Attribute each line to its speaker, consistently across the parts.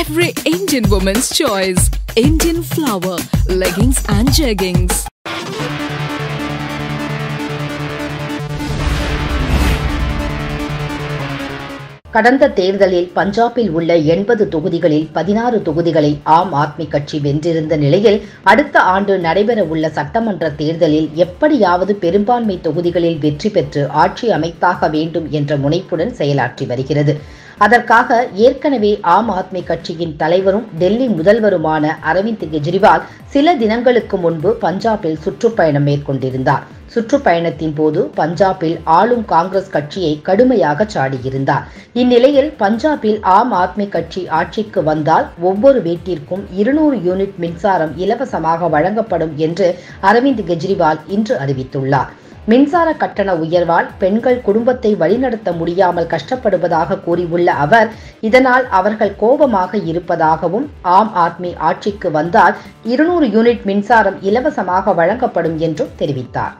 Speaker 1: Every Indian woman's choice. Indian flower, leggings and jeggings.
Speaker 2: கடந்த தேர்தலில் பஞ்சாபில் உள்ள எண்பது தொகுதிகளில் பதினாறு தொகுதிகளை ஆம் ஆத்மி கட்சி வென்றிருந்த நிலையில் அடுத்த ஆண்டு நடைபெறவுள்ள சட்டமன்ற தேர்தலில் எப்படியாவது பெரும்பான்மை தொகுதிகளில் வெற்றி பெற்று ஆட்சி அமைத்தாக வேண்டும் என்ற முனைப்புடன் செயலாற்றி வருகிறது அதற்காக ஏற்கனவே ஆம் ஆத்மி கட்சியின் தலைவரும் டெல்லி முதல்வருமான அரவிந்த் கெஜ்ரிவால் சில தினங்களுக்கு முன்பு பஞ்சாபில் சுற்றுப்பயணம் மேற்கொண்டிருந்தார் சுற்றுப்பயணத்தின் போது பஞ்சாபில் ஆளும் காங்கிரஸ் கட்சியை கடுமையாக சாடியிருந்தார் இந்நிலையில் பஞ்சாபில் ஆம் ஆத்மி கட்சி ஆட்சிக்கு வந்தால் ஒவ்வொரு வீட்டிற்கும் இருநூறு யூனிட் மின்சாரம் இலவசமாக வழங்கப்படும் என்று அரவிந்த் கெஜ்ரிவால் இன்று அறிவித்துள்ளார் மின்சார கட்டண உயர்வால் பெண்கள் குடும்பத்தை வழிநடத்த முடியாமல் கஷ்டப்படுவதாக கூறியுள்ள அவர் இதனால் அவர்கள் கோபமாக இருப்பதாகவும் ஆம் ஆத்மி ஆட்சிக்கு வந்தால் இருநூறு யூனிட் மின்சாரம் இலவசமாக வழங்கப்படும் என்றும் தெரிவித்தார்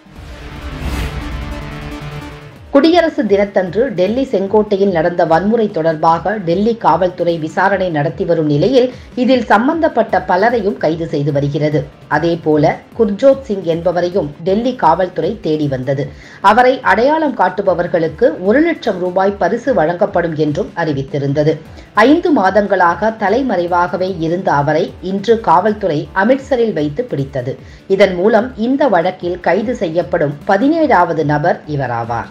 Speaker 2: குடியரசு தினத்தன்று டெல்லி செங்கோட்டையில் நடந்த வன்முறை தொடர்பாக டெல்லி காவல்துறை விசாரணை நடத்தி வரும் நிலையில் இதில் சம்பந்தப்பட்ட பலரையும் கைது செய்து வருகிறது அதேபோல குர்ஜோத் சிங் என்பவரையும் டெல்லி காவல்துறை தேடி வந்தது அவரை அடையாளம் காட்டுபவர்களுக்கு ஒரு லட்சம் ரூபாய் பரிசு வழங்கப்படும் என்றும் அறிவித்திருந்தது ஐந்து மாதங்களாக தலைமறைவாகவே இருந்த அவரை இன்று காவல்துறை அமிர்த்சரில் வைத்து பிடித்தது இதன் மூலம் இந்த வழக்கில் கைது செய்யப்படும் பதினேழாவது நபர் இவராவார்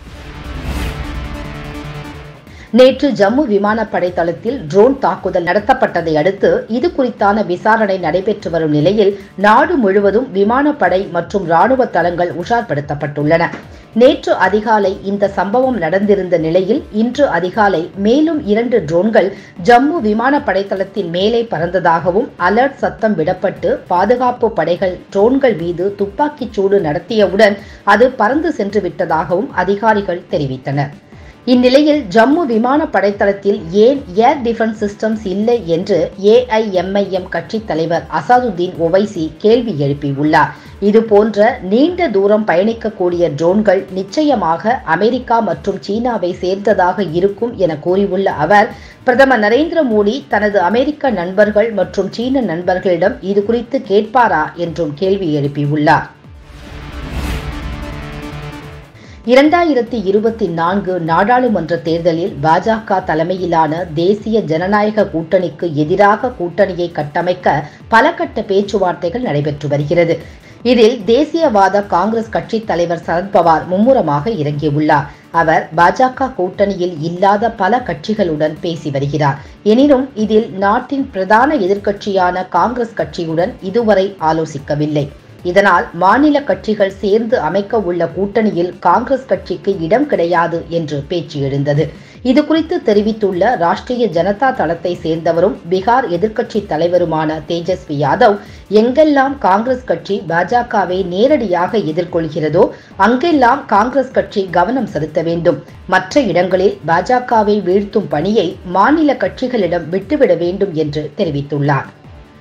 Speaker 2: நேற்று ஜம்மு விமானப்படை தளத்தில் ட்ரோன் தாக்குதல் நடத்தப்பட்டதை அடுத்து இது குறித்தான விசாரணை நடைபெற்று வரும் நிலையில் நாடு முழுவதும் விமானப்படை மற்றும் ராணுவ தளங்கள் உஷார்படுத்தப்பட்டுள்ளன நேற்று அதிகாலை இந்த சம்பவம் நடந்திருந்த நிலையில் இன்று அதிகாலை மேலும் இரண்டு ட்ரோன்கள் ஜம்மு விமானப்படை தளத்தின் மேலே பறந்ததாகவும் அலர்ட் சத்தம் விடப்பட்டு பாதுகாப்பு படைகள் ட்ரோன்கள் மீது துப்பாக்கிச் சூடு நடத்தியவுடன் அது பறந்து சென்று விட்டதாகவும் அதிகாரிகள் தெரிவித்தனர் இந்நிலையில் ஜம்மு விமான படைத்தளத்தில் ஏன் ஏர் டிஃபென்ஸ் சிஸ்டம்ஸ் இல்லை என்று ஏஐஎம்ஐஎம் கட்சித் தலைவர் அசாதுதீன் ஒவைசி கேள்வி எழுப்பியுள்ளார் இது போன்ற நீண்ட தூரம் பயணிக்கக்கூடிய ட்ரோன்கள் நிச்சயமாக அமெரிக்கா மற்றும் சீனாவை சேர்ந்ததாக இருக்கும் என கூறியுள்ள அவர் பிரதமர் நரேந்திர மோடி தனது அமெரிக்க நண்பர்கள் மற்றும் சீன நண்பர்களிடம் இது குறித்து கேட்பாரா என்றும் கேள்வி எழுப்பியுள்ளார் இரண்டாயிரத்தி இருபத்தி நான்கு நாடாளுமன்ற தேர்தலில் பாஜக தலைமையிலான தேசிய ஜனநாயக கூட்டணிக்கு எதிராக கூட்டணியை கட்டமைக்க பல கட்ட பேச்சுவார்த்தைகள் நடைபெற்று வருகிறது இதில் தேசியவாத காங்கிரஸ் கட்சி தலைவர் சரத்பவார் மும்முரமாக இறங்கியுள்ளார் அவர் பாஜக கூட்டணியில் இல்லாத பல கட்சிகளுடன் பேசி வருகிறார் எனினும் இதில் நாட்டின் பிரதான எதிர்க்கட்சியான காங்கிரஸ் கட்சியுடன் இதுவரை ஆலோசிக்கவில்லை இதனால் மாநில கட்சிகள் சேர்ந்து அமைக்க உள்ள கூட்டணியில் காங்கிரஸ் கட்சிக்கு இடம் கிடையாது என்று பேச்சு எழுந்தது இது குறித்து தெரிவித்துள்ள ராஷ்டிரிய ஜனதா தளத்தை சேர்ந்தவரும் பீகார் எதிர்க்கட்சி தலைவருமான தேஜஸ்வி யாதவ் எங்கெல்லாம் காங்கிரஸ் கட்சி பாஜகவை நேரடியாக எதிர்கொள்கிறதோ அங்கெல்லாம் காங்கிரஸ் கட்சி கவனம் செலுத்த வேண்டும் மற்ற இடங்களில் பாஜகவை வீழ்த்தும் பணியை மாநில கட்சிகளிடம் விட்டுவிட வேண்டும் என்று தெரிவித்துள்ளார்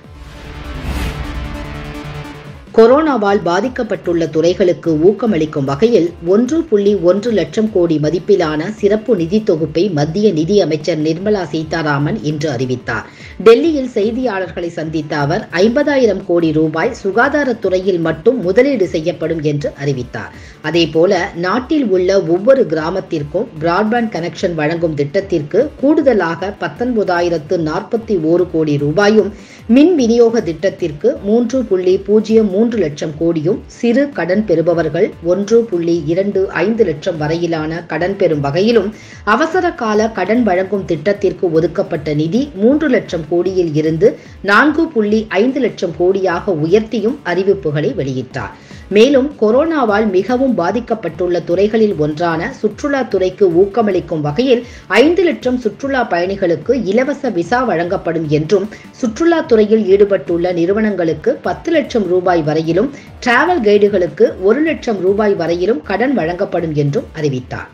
Speaker 2: கொரோனாவால் பாதிக்கப்பட்டுள்ள துறைகளுக்கு ஊக்கமளிக்கும் வகையில் ஒன்று புள்ளி ஒன்று லட்சம் கோடி மதிப்பிலான சிறப்பு நிதி தொகுப்பை மத்திய நிதி அமைச்சர் நிர்மலா சீதாராமன் இன்று அறிவித்தார் டெல்லியில் செய்தியாளர்களை சந்தித்த அவர் ஐம்பதாயிரம் கோடி ரூபாய் சுகாதாரத்துறையில் மட்டும் முதலீடு செய்யப்படும் என்று அறிவித்தார் அதேபோல நாட்டில் உள்ள ஒவ்வொரு கிராமத்திற்கும் பிராட்பேண்ட் கனெக்ஷன் வழங்கும் திட்டத்திற்கு கூடுதலாக பத்தொன்பதாயிரத்து நாற்பத்தி ஓரு கோடி ரூபாயும் மின் விநியோக திட்டத்திற்கு மூன்று புள்ளி பூஜ்ஜியம் மூன்று லட்சம் கோடியும் சிறு கடன் பெறுபவர்கள் ஒன்று புள்ளி இரண்டு ஐந்து லட்சம் வரையிலான கடன் பெறும் வகையிலும் அவசர கால கடன் வழங்கும் திட்டத்திற்கு ஒதுக்கப்பட்ட நிதி மூன்று லட்சம் கோடியில் இருந்து நான்கு புள்ளி ஐந்து லட்சம் கோடியாக உயர்த்தியும் அறிவிப்புகளை வெளியிட்டார் மேலும் கொரோனாவால் மிகவும் பாதிக்கப்பட்டுள்ள துறைகளில் ஒன்றான சுற்றுலா துறைக்கு ஊக்கமளிக்கும் வகையில் ஐந்து லட்சம் சுற்றுலா பயணிகளுக்கு இலவச விசா வழங்கப்படும் என்றும் சுற்றுலா துறையில் ஈடுபட்டுள்ள நிறுவனங்களுக்கு பத்து லட்சம் ரூபாய் வரையிலும் டிராவல் கைடுகளுக்கு ஒரு லட்சம் ரூபாய் வரையிலும் கடன் வழங்கப்படும் என்றும் அறிவித்தார்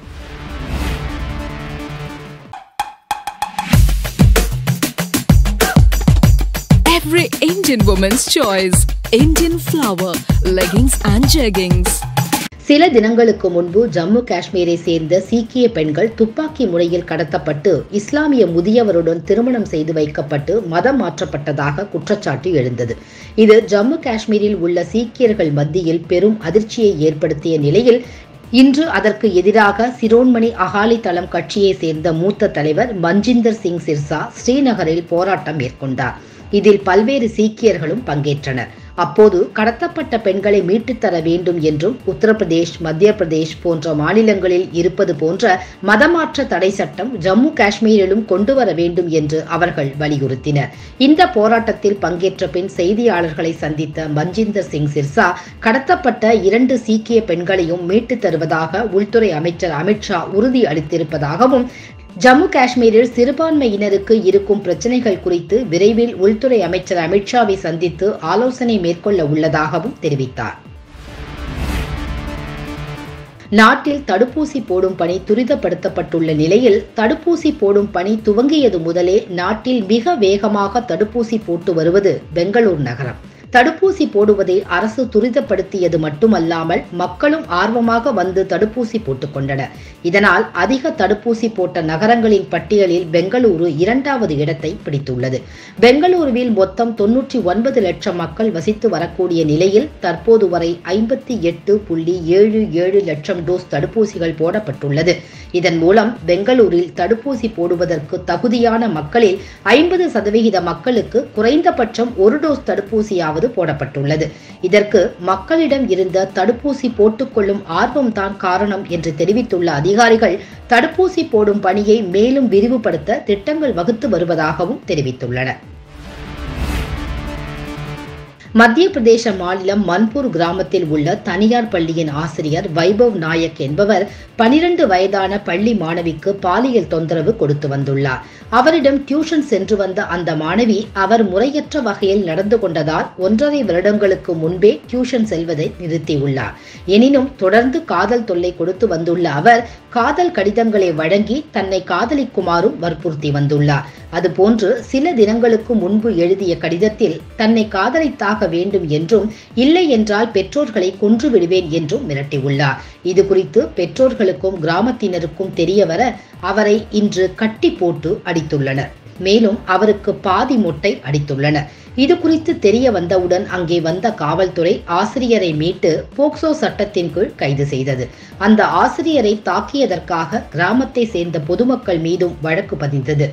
Speaker 1: Every Indian woman's choice. Indian flower, leggings and jeggings.
Speaker 2: சில தினங்களுக்கு முன்பு ஜம்மு காஷ்மீரை சேர்ந்த சீக்கிய பெண்கள் துப்பாக்கி முறையில் கடத்தப்பட்டு இஸ்லாமிய முதியவருடன் திருமணம் செய்து வைக்கப்பட்டு மதம் மாற்றப்பட்டதாக குற்றச்சாட்டு எழுந்தது இது ஜம்மு காஷ்மீரில் உள்ள சீக்கியர்கள் மத்தியில் பெரும் அதிர்ச்சியை ஏற்படுத்திய நிலையில் இன்று அதற்கு எதிராக சிரோன்மணி அகாலி தளம் கட்சியை சேர்ந்த மூத்த தலைவர் மஞ்சிந்தர் சிங் சிர்சா ஸ்ரீநகரில் போராட்டம் மேற்கொண்டார் இதில் பல்வேறு சீக்கியர்களும் பங்கேற்றனர் அப்போது கடத்தப்பட்ட பெண்களை மீட்டுத் தர வேண்டும் என்றும் உத்தரப்பிரதேஷ் மத்திய பிரதேஷ் போன்ற மாநிலங்களில் இருப்பது போன்ற மதமாற்ற தடை சட்டம் ஜம்மு காஷ்மீரிலும் கொண்டு வர வேண்டும் என்று அவர்கள் வலியுறுத்தினர் இந்த போராட்டத்தில் பங்கேற்ற பின் செய்தியாளர்களை சந்தித்த மஞ்சிந்தர் சிங் சிர்சா கடத்தப்பட்ட இரண்டு சீக்கிய பெண்களையும் மீட்டுத் தருவதாக உள்துறை அமைச்சர் அமித்ஷா உறுதி அளித்திருப்பதாகவும் ஜம்மு காஷ்மீரில் சிறுபான்மையினருக்கு இருக்கும் பிரச்சனைகள் குறித்து விரைவில் உள்துறை அமைச்சர் அமித்ஷாவை சந்தித்து ஆலோசனை மேற்கொள்ள உள்ளதாகவும் தெரிவித்தார் நாட்டில் தடுப்பூசி போடும் பணி துரிதப்படுத்தப்பட்டுள்ள நிலையில் தடுப்பூசி போடும் பணி துவங்கியது முதலே நாட்டில் மிக வேகமாக தடுப்பூசி போட்டு வருவது பெங்களூர் நகரம் தடுப்பூசி போடுவதை அரசு துரிதப்படுத்தியது மட்டுமல்லாமல் மக்களும் ஆர்வமாக வந்து தடுப்பூசி போட்டுக் கொண்டனர் இதனால் அதிக தடுப்பூசி போட்ட நகரங்களின் பட்டியலில் பெங்களூரு இரண்டாவது இடத்தை பிடித்துள்ளது பெங்களூருவில் மொத்தம் தொன்னூற்றி ஒன்பது லட்சம் மக்கள் வசித்து வரக்கூடிய நிலையில் தற்போது வரை ஐம்பத்தி எட்டு புள்ளி ஏழு ஏழு லட்சம் டோஸ் தடுப்பூசிகள் போடப்பட்டுள்ளது இதன் மூலம் பெங்களூரில் தடுப்பூசி போடுவதற்கு தகுதியான மக்களில் ஐம்பது சதவிகித மக்களுக்கு குறைந்தபட்சம் ஒரு டோஸ் தடுப்பூசியாவது தடுப்பூசியாவது போடப்பட்டுள்ளது இதற்கு மக்களிடம் இருந்த தடுப்பூசி போட்டுக்கொள்ளும் ஆர்வம்தான் காரணம் என்று தெரிவித்துள்ள அதிகாரிகள் தடுப்பூசி போடும் பணியை மேலும் விரிவுபடுத்த திட்டங்கள் வகுத்து வருவதாகவும் தெரிவித்துள்ளனர் மத்திய பிரதேச மாநிலம் மன்பூர் கிராமத்தில் உள்ள தனியார் பள்ளியின் ஆசிரியர் வைபவ் நாயக் என்பவர் பனிரெண்டு வயதான பள்ளி மாணவிக்கு பாலியல் தொந்தரவு கொடுத்து வந்துள்ளார் அவரிடம் டியூஷன் சென்று வந்த அந்த மாணவி அவர் முறையற்ற வகையில் நடந்து கொண்டதால் ஒன்றரை வருடங்களுக்கு முன்பே டியூஷன் செல்வதை நிறுத்தியுள்ளார் எனினும் தொடர்ந்து காதல் தொல்லை கொடுத்து வந்துள்ள அவர் காதல் கடிதங்களை வழங்கி தன்னை காதலிக்குமாறும் வற்புறுத்தி வந்துள்ளார் அதுபோன்று சில தினங்களுக்கு முன்பு எழுதிய கடிதத்தில் தன்னை காதலித்தாக வேண்டும் என்றும் இல்லை என்றால் பெற்றோர்களை கொன்று விடுவேன் என்றும் மிரட்டியுள்ளார் இது குறித்து பெற்றோர்களுக்கும் கிராமத்தினருக்கும் தெரியவர அவரை இன்று கட்டி போட்டு அடித்துள்ளனர் மேலும் அவருக்கு பாதி மொட்டை அடித்துள்ளனர் இது குறித்து தெரிய வந்தவுடன் அங்கே வந்த காவல்துறை ஆசிரியரை மீட்டு போக்சோ சட்டத்தின் கீழ் கைது செய்தது அந்த ஆசிரியரை தாக்கியதற்காக கிராமத்தை சேர்ந்த பொதுமக்கள் மீதும் வழக்கு பதிந்தது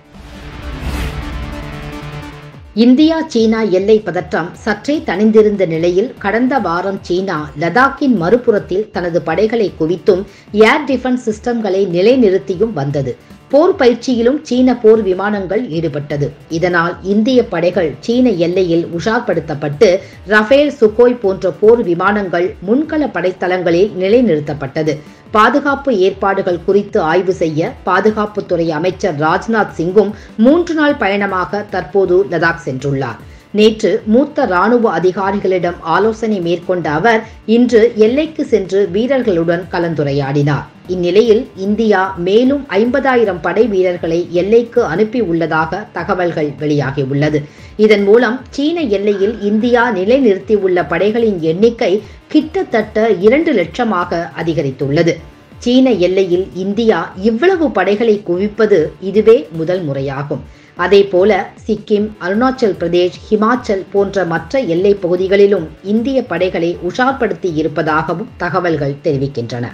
Speaker 2: இந்தியா சீனா எல்லை பதற்றம் சற்றே தணிந்திருந்த நிலையில் கடந்த வாரம் சீனா லடாக்கின் மறுபுறத்தில் தனது படைகளை குவித்தும் ஏர் டிஃபென்ஸ் சிஸ்டம்களை நிலைநிறுத்தியும் வந்தது போர் பயிற்சியிலும் சீன போர் விமானங்கள் ஈடுபட்டது இதனால் இந்திய படைகள் சீன எல்லையில் உஷார்படுத்தப்பட்டு ரஃபேல் சுகோய் போன்ற போர் விமானங்கள் முன்கள படைத்தளங்களில் நிலைநிறுத்தப்பட்டது பாதுகாப்பு ஏற்பாடுகள் குறித்து ஆய்வு செய்ய பாதுகாப்புத்துறை அமைச்சர் ராஜ்நாத் சிங்கும் மூன்று நாள் பயணமாக தற்போது லடாக் சென்றுள்ளார் நேற்று மூத்த ராணுவ அதிகாரிகளிடம் ஆலோசனை மேற்கொண்ட அவர் இன்று எல்லைக்கு சென்று வீரர்களுடன் கலந்துரையாடினார் இந்நிலையில் இந்தியா மேலும் ஐம்பதாயிரம் படை வீரர்களை எல்லைக்கு அனுப்பி உள்ளதாக தகவல்கள் வெளியாகியுள்ளது இதன் மூலம் சீன எல்லையில் இந்தியா நிலைநிறுத்தியுள்ள படைகளின் எண்ணிக்கை கிட்டத்தட்ட இரண்டு லட்சமாக அதிகரித்துள்ளது சீன எல்லையில் இந்தியா இவ்வளவு படைகளை குவிப்பது இதுவே முதல் முறையாகும் அதேபோல சிக்கிம் அருணாச்சல் பிரதேஷ் ஹிமாச்சல் போன்ற மற்ற எல்லை பகுதிகளிலும் இந்திய படைகளை உஷார்படுத்தி இருப்பதாகவும் தகவல்கள் தெரிவிக்கின்றன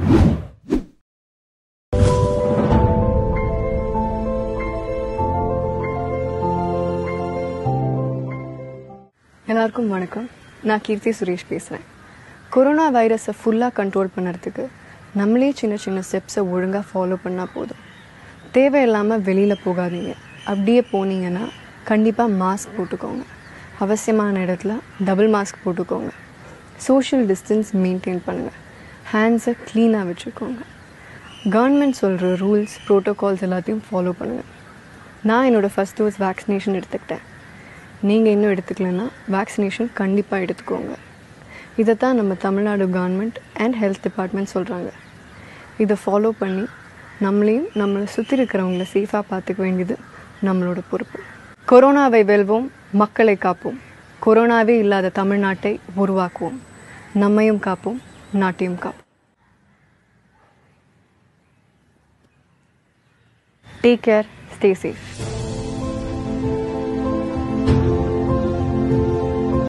Speaker 3: எல்லாருக்கும் வணக்கம் நான் கீர்த்தி சுரேஷ் பேசுகிறேன் கொரோனா வைரஸை ஃபுல்லாக கண்ட்ரோல் பண்ணுறதுக்கு நம்மளே சின்ன சின்ன ஸ்டெப்ஸை ஒழுங்காக ஃபாலோ பண்ணால் போதும் தேவையில்லாமல் வெளியில் போகாதீங்க அப்படியே போனீங்கன்னா கண்டிப்பாக மாஸ்க் போட்டுக்கோங்க அவசியமான இடத்துல டபுள் மாஸ்க் போட்டுக்கோங்க சோஷியல் டிஸ்டன்ஸ் மெயின்டைன் பண்ணுங்கள் ஹேண்ட்ஸை க்ளீனாக வச்சுக்கோங்க கவர்மெண்ட் சொல்கிற ரூல்ஸ் ப்ரோட்டோகால்ஸ் எல்லாத்தையும் ஃபாலோ பண்ணுங்கள் நான் என்னோடய ஃபஸ்ட் டோஸ் வேக்சினேஷன் எடுத்துக்கிட்டேன் நீங்கள் இன்னும் எடுத்துக்கலன்னா வேக்சினேஷன் கண்டிப்பாக எடுத்துக்கோங்க இதை தான் நம்ம Tamil Nadu government and health department சொல்கிறாங்க இதை ஃபாலோ பண்ணி நம்மளையும் நம்மளை சுற்றி இருக்கிறவங்கள சேஃபாக பார்த்துக்க வேண்டியது நம்மளோட பொறுப்பு கொரோனாவை வெல்வோம் மக்களை காப்போம் கொரோனாவே இல்லாத தமிழ்நாட்டை உருவாக்குவோம் நம்மையும் காப்போம் நாட்டியம் கப் டேக் கேர் ஸ்டே சேஃப்